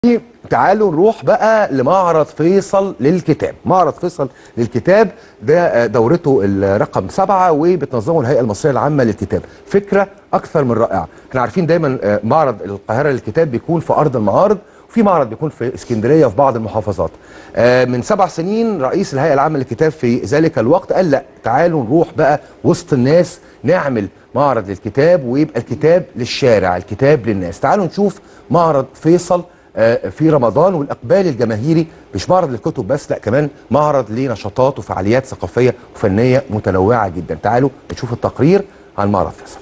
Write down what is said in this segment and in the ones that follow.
تعالوا نروح بقى لمعرض فيصل للكتاب معرض فيصل للكتاب ده دورته الرقم سبعة وبتنظمه الهيئة المصرية العامة للكتاب فكرة أكثر من رائعة احنا عارفين دايما معرض القاهرة للكتاب بيكون في أرض المعارض وفي معرض بيكون في اسكندريه وفي بعض المحافظات. من سبع سنين رئيس الهيئه العامه للكتاب في ذلك الوقت قال لا تعالوا نروح بقى وسط الناس نعمل معرض للكتاب ويبقى الكتاب للشارع، الكتاب للناس. تعالوا نشوف معرض فيصل في رمضان والاقبال الجماهيري مش معرض للكتب بس لا كمان معرض لنشاطات وفعاليات ثقافيه وفنيه متنوعه جدا. تعالوا نشوف التقرير عن معرض فيصل.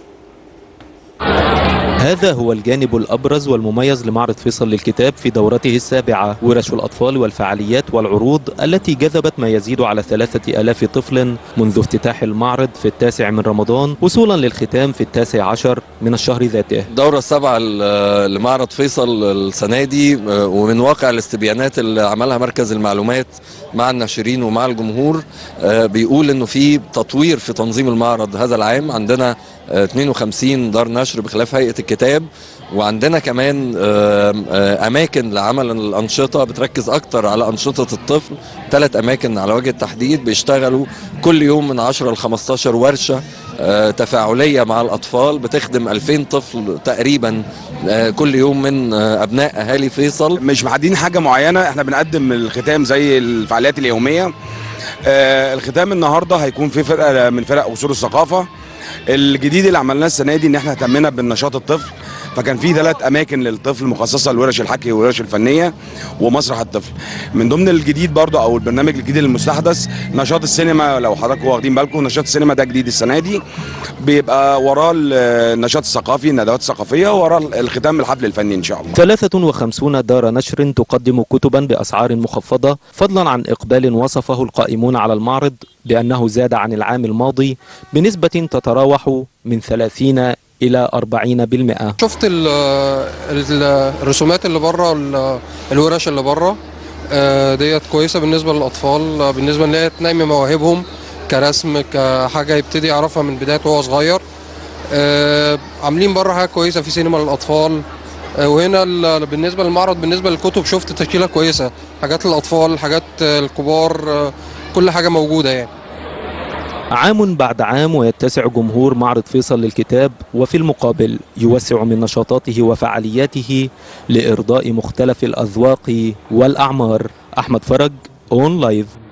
هذا هو الجانب الأبرز والمميز لمعرض فيصل للكتاب في دورته السابعة ورش الأطفال والفعاليات والعروض التي جذبت ما يزيد على ثلاثة ألاف طفل منذ افتتاح المعرض في التاسع من رمضان وصولا للختام في التاسع عشر من الشهر ذاته الدورة السابعة لمعرض فيصل السنة دي ومن واقع الاستبيانات اللي عملها مركز المعلومات مع الناشرين ومع الجمهور بيقول انه في تطوير في تنظيم المعرض هذا العام عندنا 52 دار نشر بخلاف هيئه الكتاب وعندنا كمان اماكن لعمل الانشطه بتركز اكتر على انشطه الطفل ثلاث اماكن على وجه التحديد بيشتغلوا كل يوم من 10 ل 15 ورشه تفاعليه مع الاطفال بتخدم 2000 طفل تقريبا كل يوم من ابناء اهالي فيصل مش محددين حاجه معينه احنا بنقدم الختام زي الفعاليات اليوميه الختام النهارده هيكون في فرقه من فرق اصول الثقافه الجديد اللي عملناه السنه دي ان احنا اهتمينا بالنشاط الطفل فكان في ثلاث اماكن للطفل مخصصه لورش الحكي والورش الفنيه ومسرح الطفل من ضمن الجديد برضه او البرنامج الجديد المستحدث نشاط السينما لو حضراتكم واخدين بالكم نشاط السينما ده جديد السنه دي بيبقى وراه النشاط الثقافي الندوات الثقافيه وراه الختام الحفل الفني ان شاء الله 53 دار نشر تقدم كتبا باسعار مخفضه فضلا عن اقبال وصفه القائمون على المعرض بانه زاد عن العام الماضي بنسبه تتراوح من 30 الى 40% شفت ال ال الرسومات اللي بره الورش اللي بره ديت كويسه بالنسبه للاطفال بالنسبه ان هي تنمي مواهبهم كرسم كحاجه يبتدي يعرفها من بدايه وهو صغير عاملين بره حاجه كويسه في سينما للاطفال وهنا بالنسبه للمعرض بالنسبه للكتب شفت تشكيله كويسه حاجات للاطفال حاجات الكبار كل حاجه موجوده يعني عام بعد عام ويتسع جمهور معرض فيصل للكتاب وفي المقابل يوسع من نشاطاته وفعالياته لإرضاء مختلف الأذواق والأعمار أحمد فرج أون لايف